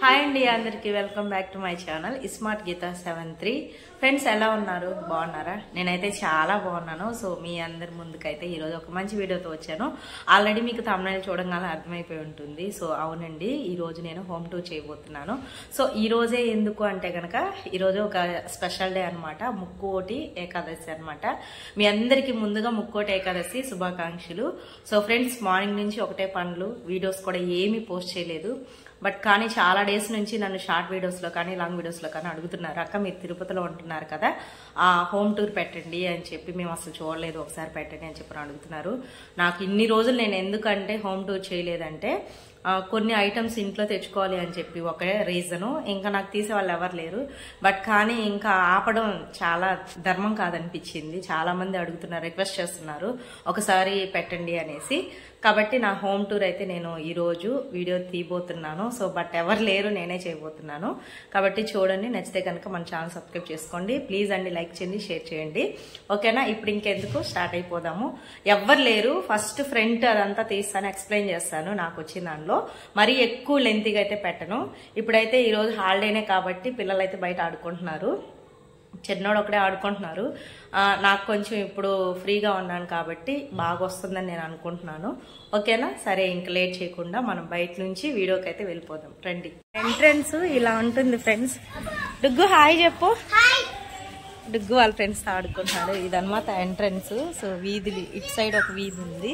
hi అండి అందరికీ welcome back to my channel smart Geetha seven three friends ఎలా ఉన్నారు బాగున్నారా నేనైతే చాలా బాగున్నాను సో మీ అందరి ముందుకైతే ఈరోజు ఒక మంచి వీడియోతో వచ్చాను ఆల్రెడీ మీకు తమిళ చూడంగానే అర్థమైపోయి ఉంటుంది సో అవునండి ఈరోజు నేను హోమ్ టూర్ చేయబోతున్నాను సో ఈ రోజే ఎందుకు అంటే కనుక ఈరోజు ఒక స్పెషల్ డే అనమాట ముక్కోటి ఏకాదశి అనమాట మీ అందరికీ ముందుగా ముక్కోటి ఏకాదశి శుభాకాంక్షలు సో ఫ్రెండ్స్ మార్నింగ్ నుంచి ఒకటే పనులు వీడియోస్ కూడా ఏమీ పోస్ట్ చేయలేదు బట్ కానీ చాలా డేస్ నుంచి నన్ను షార్ట్ వీడియోస్లో కానీ లాంగ్ వీడియోస్లో కానీ అడుగుతున్నారు అక్క మీరు తిరుపతిలో ఉంటున్నారు కదా ఆ హోమ్ టూర్ పెట్టండి అని చెప్పి మేము అసలు చూడలేదు ఒకసారి పెట్టండి అని చెప్పి అడుగుతున్నారు నాకు ఇన్ని రోజులు నేను ఎందుకంటే హోమ్ టూర్ చేయలేదంటే ఆ, కొన్ని ఐటమ్స్ ఇంట్లో తెచ్చుకోవాలి అని చెప్పి ఒకే రీజను ఇంకా నాకు తీసే వాళ్ళు ఎవరు లేరు బట్ కానీ ఇంకా ఆపడం చాలా ధర్మం కాదనిపించింది చాలా మంది అడుగుతున్నారు రిక్వెస్ట్ చేస్తున్నారు ఒకసారి పెట్టండి అనేసి కాబట్టి నా హోమ్ టూర్ అయితే నేను ఈరోజు వీడియో తీయబోతున్నాను సో బట్ ఎవరు లేరు నేనే చేయబోతున్నాను కాబట్టి చూడండి నచ్చితే కనుక మన ఛానల్ సబ్స్క్రైబ్ చేసుకోండి ప్లీజ్ అండి లైక్ చేయండి షేర్ చేయండి ఓకేనా ఇప్పుడు ఇంకెందుకు స్టార్ట్ అయిపోదాము ఎవ్వరు లేరు ఫస్ట్ ఫ్రంట్ అదంతా తీస్తాను ఎక్స్ప్లెయిన్ చేస్తాను నాకు వచ్చిన దానిలో మరీ ఎక్కువ లెంతీగా అయితే పెట్టను ఇప్పుడైతే ఈరోజు హాలిడేనే కాబట్టి పిల్లలైతే బయట ఆడుకుంటున్నారు చిన్నోడు ఒకడే ఆడుకుంటున్నారు ఆ, నాకు కొంచెం ఇప్పుడు ఫ్రీగా ఉన్నాను కాబట్టి బాగా వస్తుందని నేను అనుకుంటున్నాను ఓకేనా సరే ఇంక లేట్ చేయకుండా మనం బయట నుంచి వీడియోకి అయితే వెళ్ళిపోదాం రండి ఎంట్రన్స్ ఇలా ఉంటుంది ఫ్రెండ్స్ డుగ్గు హాయ్ చెప్పు డుగ్గు వాళ్ళ ఫ్రెండ్స్ ఆడుకుంటున్నాడు ఇదన్నమాట ఎంట్రన్స్ సో వీధి ఇటు సైడ్ ఒక వీధి ఉంది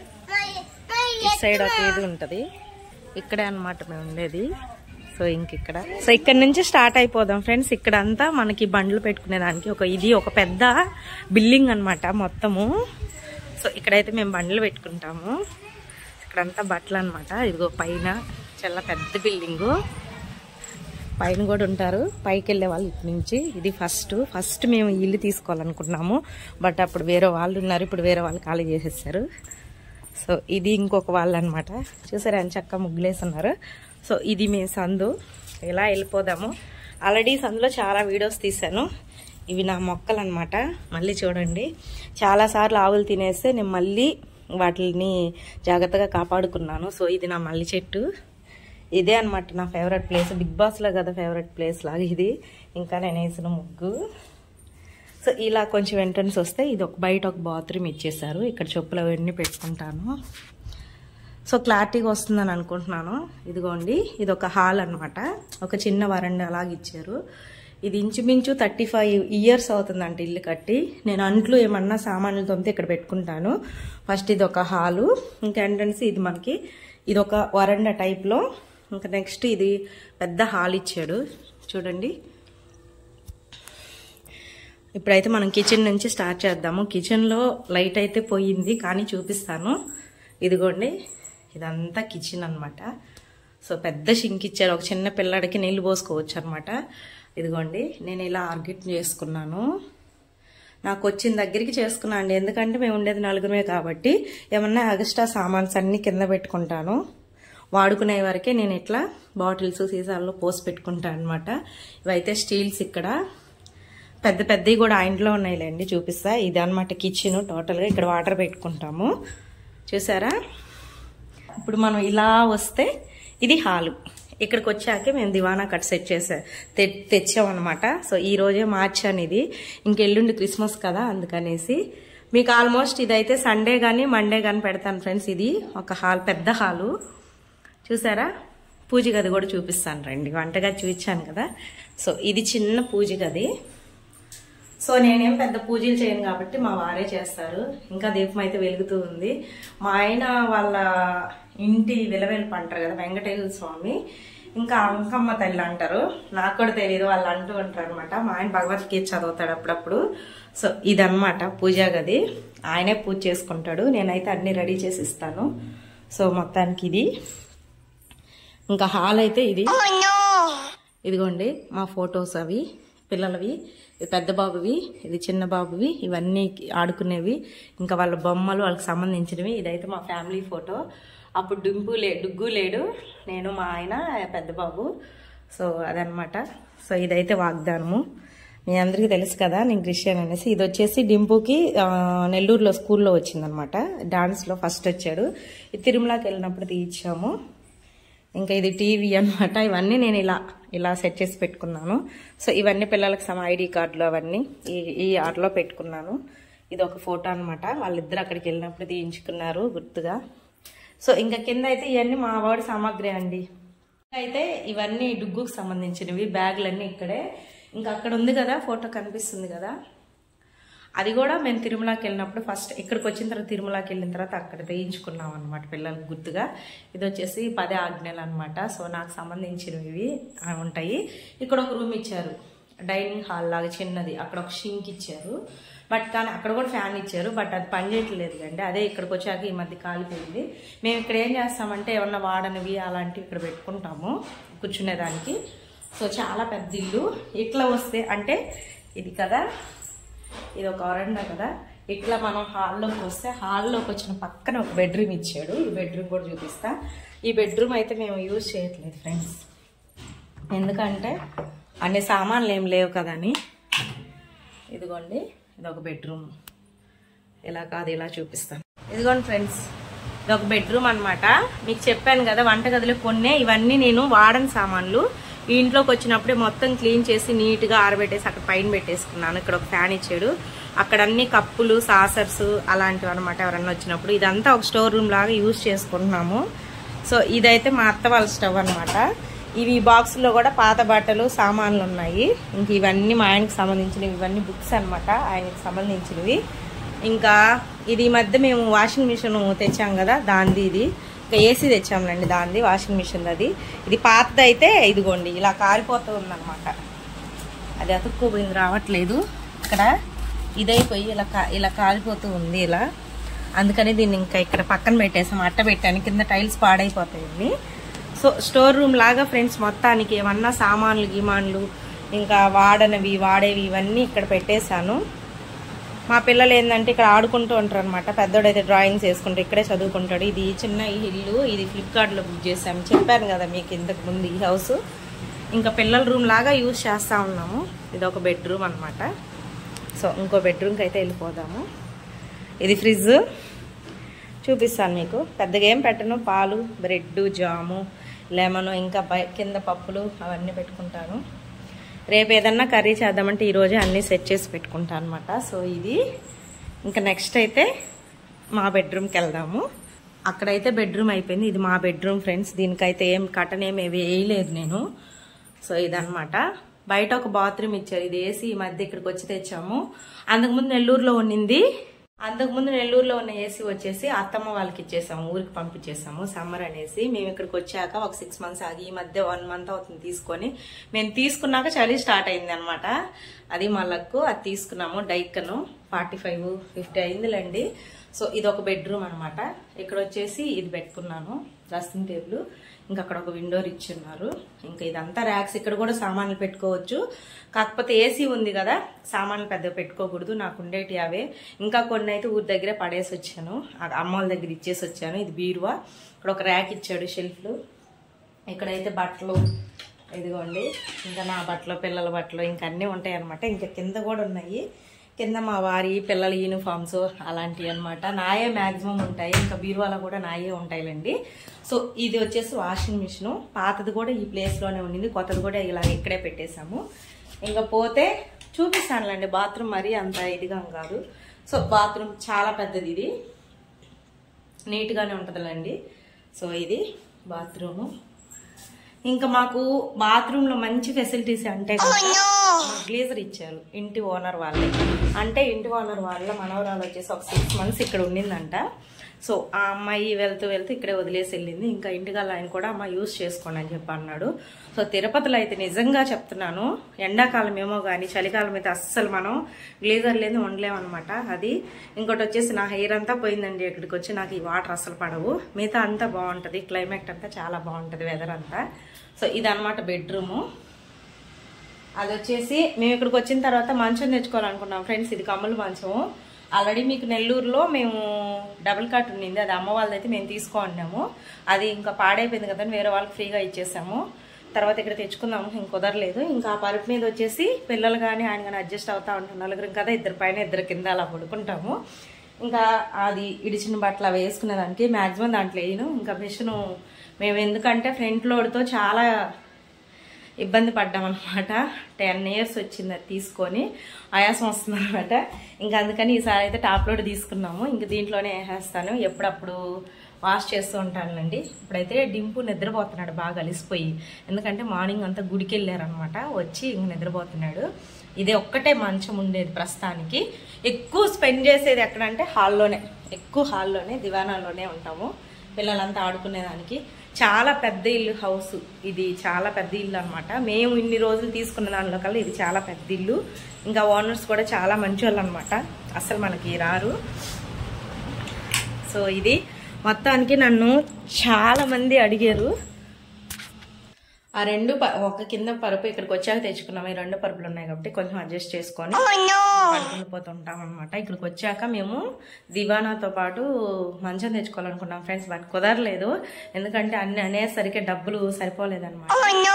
ఇటు సైడ్ ఒక వీధి ఉంటది ఇక్కడే అన్నమాట మేము ఉండేది సో ఇంక ఇక్కడ సో ఇక్కడ నుంచి స్టార్ట్ అయిపోదాం ఫ్రెండ్స్ ఇక్కడ అంతా మనకి బండ్లు పెట్టుకునే దానికి ఒక ఇది ఒక పెద్ద బిల్డింగ్ అన్నమాట మొత్తము సో ఇక్కడైతే మేము బండ్లు పెట్టుకుంటాము ఇక్కడంతా బట్టలు అనమాట ఇదిగో పైన చాలా పెద్ద బిల్డింగు పైన కూడా ఉంటారు పైకి వెళ్ళే వాళ్ళు ఇటు నుంచి ఇది ఫస్ట్ ఫస్ట్ మేము ఈ ఇల్లు తీసుకోవాలనుకున్నాము బట్ అప్పుడు వేరే వాళ్ళు ఉన్నారు ఇప్పుడు వేరే వాళ్ళు ఖాళీ చేసేసారు సో ఇది ఇంకొక వాళ్ళు అనమాట చూసారా అని చక్క ముగ్గులేస్తున్నారు సో ఇది మేము సందు ఇలా వెళ్ళిపోదాము ఆల్రెడీ సందులో చాలా వీడియోస్ తీశాను ఇవి నా మొక్కలు అనమాట మళ్ళీ చూడండి చాలాసార్లు ఆవులు తినేస్తే నేను మళ్ళీ వాటిని జాగ్రత్తగా కాపాడుకున్నాను సో ఇది నా మల్లి చెట్టు ఇదే అనమాట నా ఫేవరెట్ ప్లేస్ బిగ్ బాస్లో కదా ఫేవరెట్ ప్లేస్ లాగా ఇది ఇంకా నేను వేసిన ముగ్గు సో ఇలా కొంచెం ఎంట్రన్స్ వస్తే ఇది ఒక బయట ఒక బాత్రూమ్ ఇచ్చేసారు ఇక్కడ చెప్పులు అవన్నీ పెట్టుకుంటాను సో క్లారిటీగా వస్తుందని అనుకుంటున్నాను ఇదిగోండి ఇది ఒక హాల్ అనమాట ఒక చిన్న వరండా అలాగ ఇచ్చారు ఇది ఇంచుమించు థర్టీ ఫైవ్ ఇయర్స్ అవుతుందంట ఇల్లు కట్టి నేను అంట్లు ఏమన్నా సామాన్లు తొమ్మిది ఇక్కడ పెట్టుకుంటాను ఫస్ట్ ఇది ఒక హాలు ఇంకా ఎంట్రన్స్ ఇది మనకి ఇది ఒక వరండా టైప్లో ఇంకా నెక్స్ట్ ఇది పెద్ద హాల్ ఇచ్చాడు చూడండి ఇప్పుడైతే మనం కిచెన్ నుంచి స్టార్ట్ చేద్దాము కిచెన్లో లైట్ అయితే పోయింది కానీ చూపిస్తాను ఇదిగోండి ఇదంతా కిచెన్ అన్నమాట సో పెద్ద షింక్ ఇచ్చారు ఒక చిన్న పిల్లడికి నీళ్ళు పోసుకోవచ్చు అనమాట ఇదిగోండి నేను ఇలా ఆర్గిట్ చేసుకున్నాను నాకు వచ్చిన దగ్గరికి చేసుకున్నాను అండి ఎందుకంటే మేము ఉండేది నలుగురమే కాబట్టి ఏమన్నా ఎక్స్ట్రా సామాన్స్ అన్ని కింద పెట్టుకుంటాను వాడుకునే వరకే నేను ఇట్లా బాటిల్స్ సీసాల్లో పోసి పెట్టుకుంటాను అనమాట ఇవైతే స్టీల్స్ ఇక్కడ పెద్ద పెద్దవి కూడా ఆ ఇంట్లో ఉన్నాయిలేండి చూపిస్తా ఇది అనమాట కిచెన్ టోటల్గా ఇక్కడ వాటర్ పెట్టుకుంటాము చూసారా ఇప్పుడు మనం ఇలా వస్తే ఇది హాలు ఇక్కడికి వచ్చాకే మేము దివానా కట్ సెట్ చేసా తె తెచ్చామన్నమాట సో ఈ రోజే మార్చాను ఇది ఇంకెల్లుండి క్రిస్మస్ కదా అందుకనేసి మీకు ఆల్మోస్ట్ ఇదైతే సండే కానీ మండే కానీ పెడతాను ఫ్రెండ్స్ ఇది ఒక హాల్ పెద్ద హాలు చూసారా పూజ గది కూడా చూపిస్తాను రండి వంటగది చూపించాను కదా సో ఇది చిన్న పూజ గది సో నేనేం పెద్ద పూజలు చేయను కాబట్టి మా వారే చేస్తారు ఇంకా దీపం అయితే వెలుగుతూ ఉంది మా ఆయన వాళ్ళ ఇంటి విలవెల్పు అంటారు కదా వెంకటేశ్వర స్వామి ఇంకా అంకమ్మ తల్లి అంటారు నాకు కూడా తెలియదు వాళ్ళు అంటూ ఉంటారు అనమాట మా ఆయన భగవద్గీత చదువుతాడు అప్పుడప్పుడు సో ఇదన్నమాట పూజా గది ఆయనే పూజ చేసుకుంటాడు నేనైతే అన్ని రెడీ చేసి ఇస్తాను సో మొత్తానికి ఇది ఇంకా హాల్ అయితే ఇది ఇదిగోండి మా ఫొటోస్ అవి పిల్లలవి ఇది పెద్ద బాబువి ఇది చిన్న బాబువి ఇవన్నీ ఆడుకునేవి ఇంకా వాళ్ళ బొమ్మలు వాళ్ళకి సంబంధించినవి ఇదైతే మా ఫ్యామిలీ ఫోటో అప్పుడు డింపు లే డుగ్గు లేడు నేను మా ఆయన పెద్ద బాబు సో అదనమాట సో ఇదైతే వాగ్దానము మీ అందరికీ తెలుసు కదా నేను క్రిస్టియన్ అనేసి ఇది వచ్చేసి డింపుకి ఆ, నెల్లూరులో స్కూల్లో వచ్చిందనమాట డాన్స్లో ఫస్ట్ వచ్చాడు ఇది తిరుమలకి వెళ్ళినప్పుడు తీయించాము ఇంకా ఇది టీవీ అన్నమాట ఇవన్నీ నేను ఇలా ఇలా సెట్ చేసి పెట్టుకున్నాను సో ఇవన్నీ పిల్లలకి సమ ఐడి కార్డులు అవన్నీ ఈ ఈ ఆటలో పెట్టుకున్నాను ఇది ఒక ఫోటో అనమాట వాళ్ళిద్దరు అక్కడికి వెళ్ళినప్పుడు తీయించుకున్నారు గుర్తుగా సో ఇంకా కింద అయితే ఇవన్నీ మా వాడి సామాగ్రి అండి అయితే ఇవన్నీ డుగ్గుకు సంబంధించినవి బ్యాగులన్నీ ఇక్కడే ఇంకా అక్కడ ఉంది కదా ఫోటో కనిపిస్తుంది కదా అది కూడా మేము తిరుమలకి వెళ్ళినప్పుడు ఫస్ట్ ఇక్కడికి వచ్చిన తర్వాత తిరుమలకి వెళ్ళిన తర్వాత అక్కడ వేయించుకున్నాం అనమాట పిల్లలకు గుర్తుగా ఇది వచ్చేసి పదే ఆజ్ఞలు అనమాట సో నాకు సంబంధించినవి ఇవి ఆ, ఉంటాయి ఇక్కడ ఒక రూమ్ ఇచ్చారు డైనింగ్ హాల్ లాగా చిన్నది అక్కడ ఒక షింక్ ఇచ్చారు బట్ కానీ అక్కడ కూడా ఫ్యాన్ ఇచ్చారు బట్ అది పనిచేయట్లేదు కండి అదే ఇక్కడికి వచ్చాక ఈ మధ్య కాలిపోయింది మేము ఇక్కడ ఏం చేస్తామంటే ఏమన్నా వాడనివి అలాంటివి ఇక్కడ పెట్టుకుంటాము కూర్చునేదానికి సో చాలా పెద్ద ఇల్లు ఇట్లా వస్తే అంటే ఇది కదా ఇది ఒక వరండా కదా ఇట్లా మనం హాల్లోకి వస్తే హాల్లోకి వచ్చిన పక్కన ఒక బెడ్రూమ్ ఇచ్చాడు ఈ బెడ్రూమ్ కూడా చూపిస్తా ఈ బెడ్రూమ్ అయితే మేము యూజ్ చేయట్లేదు ఫ్రెండ్స్ ఎందుకంటే అన్ని సామాన్లు ఏం లేవు కదని ఇదిగోండి ఇది ఒక బెడ్రూమ్ ఇలా కాదు ఇలా చూపిస్తాను ఇదిగోండి ఫ్రెండ్స్ ఇది ఒక బెడ్రూమ్ అన్నమాట మీకు చెప్పాను కదా వంటగదిలో కొన్నే ఇవన్నీ నేను వాడని సామాన్లు ఈ ఇంట్లోకి వచ్చినప్పుడే మొత్తం క్లీన్ చేసి నీట్గా ఆరబెట్టేసి అక్కడ పైన పెట్టేసుకున్నాను ఇక్కడ ఒక ఫ్యాన్ ఇచ్చాడు అక్కడ అన్ని కప్పులు సాసర్స్ అలాంటివి అనమాట ఎవరన్నా వచ్చినప్పుడు ఇదంతా ఒక స్టోర్ రూమ్ లాగా యూజ్ చేసుకుంటున్నాము సో ఇదైతే మా అత్త వాళ్ళ స్టవ్ అనమాట ఇవి బాక్స్లో కూడా పాత బట్టలు సామాన్లు ఉన్నాయి ఇంక ఇవన్నీ మా ఆయనకి సంబంధించినవి ఇవన్నీ బుక్స్ అన్నమాట ఆయనకి సంబంధించినవి ఇంకా ఇది ఈ మధ్య మేము వాషింగ్ మిషన్ తెచ్చాం కదా దాంది ఇది ఇంకా ఏసీ తెచ్చాంలేండి దాంది వాషింగ్ మిషన్ అది ఇది పాతది అయితే ఇదిగోండి ఇలా కారిపోతూ ఉందన్నమాట అది అతుక్కోపోయింది రావట్లేదు ఇక్కడ ఇదైపోయి ఇలా కా ఇలా కాలిపోతూ ఉంది ఇలా అందుకని దీన్ని ఇంకా ఇక్కడ పక్కన పెట్టేసాం అట్ట పెట్టాను కింద టైల్స్ పాడైపోతాయండి సో స్టోర్ రూమ్ లాగా ఫ్రెండ్స్ మొత్తానికి ఏమన్నా సామాన్లు గిమాన్లు ఇంకా వాడనివి వాడేవి ఇవన్నీ ఇక్కడ పెట్టేశాను మా పిల్లలు ఏంటంటే ఇక్కడ ఆడుకుంటూ ఉంటారు అనమాట పెద్దోడైతే డ్రాయింగ్స్ వేసుకుంటూ ఇక్కడే చదువుకుంటాడు ఇది చిన్న ఇల్లు ఇది ఫ్లిప్కార్ట్లో బుక్ చేసాము చెప్పాను కదా మీకు ఇంతకు ముందు ఈ హౌస్ ఇంకా పిల్లల రూమ్ లాగా యూజ్ చేస్తూ ఉన్నాము ఇది ఒక బెడ్రూమ్ అనమాట సో ఇంకో బెడ్రూమ్కి అయితే వెళ్ళిపోదాము ఇది ఫ్రిడ్జ్ చూపిస్తాను మీకు పెద్దగా ఏం పెట్టను పాలు బ్రెడ్ జాము లెమన్ ఇంకా బై కింద పప్పులు అవన్నీ పెట్టుకుంటాను రేపు ఏదన్నా కర్రీ చేద్దామంటే ఈరోజే అన్నీ సెట్ చేసి పెట్టుకుంటాను అనమాట సో ఇది ఇంకా నెక్స్ట్ అయితే మా బెడ్రూమ్కి వెళ్దాము అక్కడైతే బెడ్రూమ్ అయిపోయింది ఇది మా బెడ్రూమ్ ఫ్రెండ్స్ దీనికైతే ఏం కటన్ ఏమి వేయలేదు నేను సో ఇదనమాట బయట ఒక బాత్రూమ్ ఇచ్చారు ఇది ఏసీ ఈ మధ్య ఇక్కడికి వచ్చి తెచ్చాము అంతకుముందు నెల్లూరులో ఉన్నింది అంతకుముందు నెల్లూరులో ఉన్న ఏసీ వచ్చేసి అత్తమ్మ వాళ్ళకి ఇచ్చేసాము ఊరికి పంపించేసాము సమ్మర్ అనేసి మేము ఇక్కడికి వచ్చాక ఒక సిక్స్ మంత్స్ ఆగి ఈ మధ్య వన్ మంత్ అవుతుంది తీసుకొని మేము తీసుకున్నాక చలి స్టార్ట్ అయింది అనమాట అది మా లక్కు అది తీసుకున్నాము డైక్కను ఫార్టీ ఫైవ్ ఫిఫ్టీ అయిందిలేండి సో ఇది ఒక బెడ్రూమ్ అనమాట ఇక్కడ వచ్చేసి ఇది పెట్టుకున్నాను డ్రెస్సింగ్ టేబుల్ ఇంకా అక్కడ ఒక విండోర్ ఇచ్చున్నారు ఇంకా ఇదంతా ర్యాక్స్ ఇక్కడ కూడా సామాన్లు పెట్టుకోవచ్చు కాకపోతే ఏసీ ఉంది కదా సామాన్లు పెద్దగా పెట్టుకోకూడదు నాకు ఉండేటి అవే ఇంకా కొన్ని అయితే ఊరి దగ్గరే పడేసి వచ్చాను ఆ అమ్మ వాళ్ళ దగ్గర ఇచ్చేసి వచ్చాను ఇది బీరువా ఇక్కడ ఒక ర్యాక్ ఇచ్చాడు షెల్ఫ్లు ఇక్కడైతే బట్టలు ఇదిగోండి ఇంకా నా బట్టలు పిల్లల బట్టలు ఇంకా అన్నీ ఉంటాయి అనమాట ఇంకా కింద కూడా ఉన్నాయి కింద మా వారి పిల్లల యూనిఫామ్స్ అలాంటివి అనమాట నాయే మ్యాక్సిమం ఉంటాయి ఇంకా బీరువాలో కూడా నాయే ఉంటాయిలండి సో ఇది వచ్చేసి వాషింగ్ మిషన్ పాతది కూడా ఈ ప్లేస్లోనే ఉండింది కొత్తది కూడా ఇలా ఇక్కడే పెట్టేశాము ఇంకా పోతే చూపిస్తానులేండి బాత్రూమ్ మరీ అంత ఇదిగా కాదు సో బాత్రూమ్ చాలా పెద్దది ఇది నీట్గానే ఉంటుందిలేండి సో ఇది బాత్రూము ఇంకా మాకు బాత్రూమ్ లో మంచి ఫెసిలిటీస్ అంటే గ్లీజర్ ఇచ్చారు ఇంటి ఓనర్ వాళ్ళే అంటే ఇంటి ఓనర్ వాళ్ళ మనవరాలు వచ్చేసి ఒక సిక్స్ మంత్స్ ఇక్కడ ఉండిందంట సో ఆ అమ్మాయి వెళ్తూ వెళ్తూ ఇక్కడే వదిలేసి వెళ్ళింది ఇంకా ఇంటికల్లా ఆయన కూడా అమ్మ యూస్ చేసుకోండి అని చెప్పి అన్నాడు సో తిరుపతిలో అయితే నిజంగా చెప్తున్నాను ఎండాకాలం ఏమో కానీ చలికాలం అయితే అస్సలు మనం గ్లేజర్ లేదు ఉండలేమన్నమాట అది ఇంకోటి వచ్చేసి నా హెయిర్ అంతా పోయిందండి ఇక్కడికి వచ్చి నాకు ఈ వాటర్ అస్సలు పడవు మిగతా అంతా బాగుంటుంది క్లైమేట్ అంతా చాలా బాగుంటుంది వెదర్ అంతా సో ఇదన్నమాట బెడ్రూము అది వచ్చేసి మేము ఇక్కడికి వచ్చిన తర్వాత మంచం తెచ్చుకోవాలనుకున్నాం ఫ్రెండ్స్ ఇది కమ్మల మంచం ఆల్రెడీ మీకు నెల్లూరులో మేము డబుల్ కాట్ ఉండింది అది అమ్మ వాళ్ళదైతే మేము తీసుకున్నాము అది ఇంకా పాడైపోయింది కదా అని వేరే వాళ్ళకి ఫ్రీగా ఇచ్చేసాము తర్వాత ఇక్కడ తెచ్చుకుందాము ఇంక కుదరలేదు ఇంకా ఆ పరుపు మీద వచ్చేసి పిల్లలు కానీ ఆయన కానీ అడ్జస్ట్ అవుతా ఉంటాం నలుగురం కదా ఇద్దరు పైన ఇద్దరు కింద అలా పడుకుంటాము ఇంకా అది ఇడిచిన బట్టలు అవి వేసుకునే దానికి మ్యాక్సిమం దాంట్లో వేయను ఇంకా మిషన్ మేము ఎందుకంటే ఫ్రంట్ లోడ్తో చాలా ఇబ్బంది పడ్డాం అనమాట టెన్ ఇయర్స్ వచ్చింది అది తీసుకొని ఆయాసం వస్తుంది అనమాట ఇంకా అందుకని ఈసారి అయితే టాప్ లోడ్ తీసుకున్నాము ఇంక దీంట్లోనే వేసేస్తాను ఎప్పుడప్పుడు వాష్ చేస్తూ ఉంటానండి ఇప్పుడైతే డింపు నిద్రపోతున్నాడు బాగా అలిసిపోయి ఎందుకంటే మార్నింగ్ అంతా గుడికి వెళ్ళారనమాట వచ్చి ఇంక నిద్రపోతున్నాడు ఇదే ఒక్కటే మంచం ఉండేది ప్రస్తుతానికి ఎక్కువ స్పెండ్ చేసేది ఎక్కడంటే హాల్లోనే ఎక్కువ హాల్లోనే దివానాల్లోనే ఉంటాము పిల్లలంతా ఆడుకునేదానికి చాలా పెద్ద ఇల్లు హౌస్ ఇది చాలా పెద్ద ఇల్లు అనమాట మేము ఇన్ని రోజులు తీసుకున్న దానిలో కల్లా ఇది చాలా పెద్ద ఇల్లు ఇంకా ఓనర్స్ కూడా చాలా మంచి వాళ్ళు అనమాట అసలు మనకి రారు సో ఇది మొత్తానికి నన్ను చాలా మంది అడిగారు ఆ రెండు ప- ఒక కింద పరుపు ఇక్కడికి వచ్చాక తెచ్చుకున్నాం ఈ రెండు పరుపులు ఉన్నాయి కాబట్టి కొంచెం అడ్జస్ట్ చేసుకొని పడుకుని పోతుంటాం అనమాట ఇక్కడికి వచ్చాక మేము దివానాతో పాటు మంచం తెచ్చుకోవాలనుకున్నాం ఫ్రెండ్స్ బట్ కుదరలేదు ఎందుకంటే అన్ని అనేసరికి డబ్బులు సరిపోలేదన్నమాట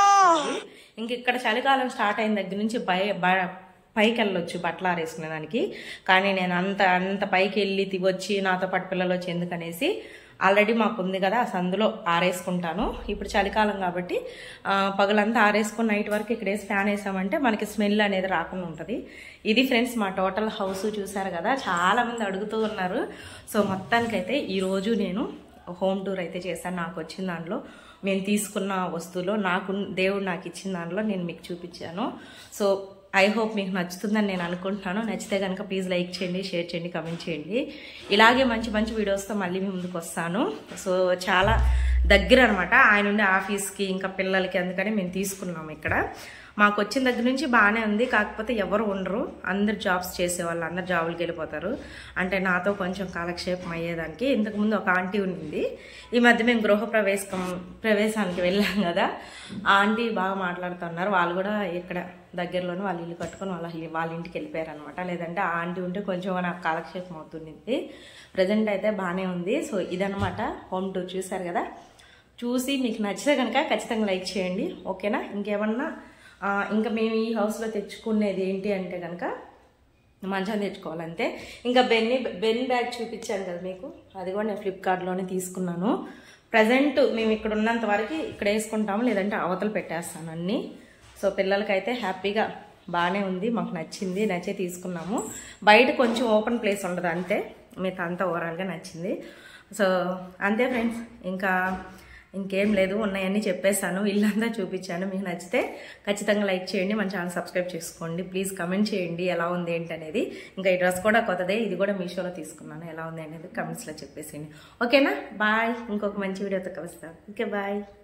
ఇంక ఇక్కడ చలికాలం స్టార్ట్ అయిన దగ్గర నుంచి బయ బ- పైకి వెళ్ళొచ్చు బట్టలు ఆరేసుకునేదానికి కానీ నేను అంత అంత పైకి వెళ్ళి తి- వచ్చి నాతో పాటు పిల్లలు వచ్చి ఎందుకనేసి ఆల్రెడీ మాకు ఉంది కదా ఆ సందులో ఆరేసుకుంటాను ఇప్పుడు చలికాలం కాబట్టి ఆ, పగలంతా ఆరేసుకుని నైట్ వరకు ఇక్కడ వేసి ఫ్యాన్ వేసామంటే మనకి స్మెల్ అనేది రాకుండా ఉంటుంది ఇది ఫ్రెండ్స్ మా టోటల్ హౌస్ చూసారు కదా చాలా మంది అడుగుతూ ఉన్నారు సో మొత్తానికైతే ఈరోజు నేను హోమ్ టూర్ అయితే చేశాను నాకు వచ్చిన దాంట్లో మేము తీసుకున్న వస్తువులో నాకు దేవుడు నాకు ఇచ్చిన దాంట్లో నేను మీకు చూపించాను సో ఐ హోప్ మీకు నచ్చుతుందని నేను అనుకుంటున్నాను నచ్చితే కనుక ప్లీజ్ లైక్ చేయండి షేర్ చేయండి కమెంట్ చేయండి ఇలాగే మంచి మంచి వీడియోస్తో మళ్ళీ మీ ముందుకు వస్తాను సో చాలా దగ్గర అనమాట ఆయన ఉండే ఆఫీస్కి ఇంకా పిల్లలకి అందుకని మేము తీసుకున్నాము ఇక్కడ మాకు వచ్చిన దగ్గర నుంచి బాగానే ఉంది కాకపోతే ఎవరు ఉండరు అందరు జాబ్స్ చేసేవాళ్ళు అందరు జాబులకి వెళ్ళిపోతారు అంటే నాతో కొంచెం కాలక్షేపం అయ్యేదానికి ఇంతకుముందు ఒక ఆంటీ ఉండింది ఈ మధ్య మేము గృహ ప్రవేశం ప్రవేశానికి వెళ్ళాం కదా ఆ ఆంటీ బాగా మాట్లాడుతున్నారు వాళ్ళు కూడా ఇక్కడ దగ్గరలోనే వాళ్ళు ఇల్లు కట్టుకొని వాళ్ళ ఇల్లు- వాళ్ళ ఇంటికి వెళ్ళిపోయారు అనమాట లేదంటే ఆ ఆంటీ ఉంటే కొంచెం నాకు కాలక్షేపం అవుతుంది ప్రజెంట్ అయితే బాగానే ఉంది సో ఇదనమాట హోమ్ టూర్ చూసారు కదా చూసి మీకు నచ్చితే కనుక ఖచ్చితంగా లైక్ చేయండి ఓకేనా ఇంకేమన్నా ఆ, ఇంకా మేము ఈ హౌస్లో తెచ్చుకునేది ఏంటి అంటే కనుక మంచం తెచ్చుకోవాలంతే ఇంకా బెన్ని బెన్ బ్యాగ్ చూపించాను కదా మీకు అది కూడా నేను ఫ్లిప్కార్ట్లోనే తీసుకున్నాను ప్రజెంట్ మేము ఇక్కడ ఉన్నంత వరకు ఇక్కడ వేసుకుంటాము లేదంటే అవతల పెట్టేస్తాను అన్నీ సో పిల్లలకైతే హ్యాపీగా బాగానే ఉంది మాకు నచ్చింది నచ్చే తీసుకున్నాము బయట కొంచెం ఓపెన్ ప్లేస్ ఉండదు అంతే మీకు అంతా ఓవరాల్గా నచ్చింది సో అంతే ఫ్రెండ్స్ ఇంకా ఇంకేం లేదు ఉన్నాయన్నీ చెప్పేస్తాను ఇల్లంతా చూపించాను మీకు నచ్చితే ఖచ్చితంగా లైక్ చేయండి మన ఛానల్ సబ్స్క్రైబ్ చేసుకోండి ప్లీజ్ కమెంట్ చేయండి ఎలా ఉంది ఏంటి అనేది ఇంకా ఈ డ్రెస్ కూడా కొత్తదే ఇది కూడా మీషోలో తీసుకున్నాను ఎలా ఉంది అనేది కమెంట్స్లో చెప్పేసేయండి ఓకేనా బాయ్ ఇంకొక మంచి వీడియోతో కలుస్తాను ఓకే బాయ్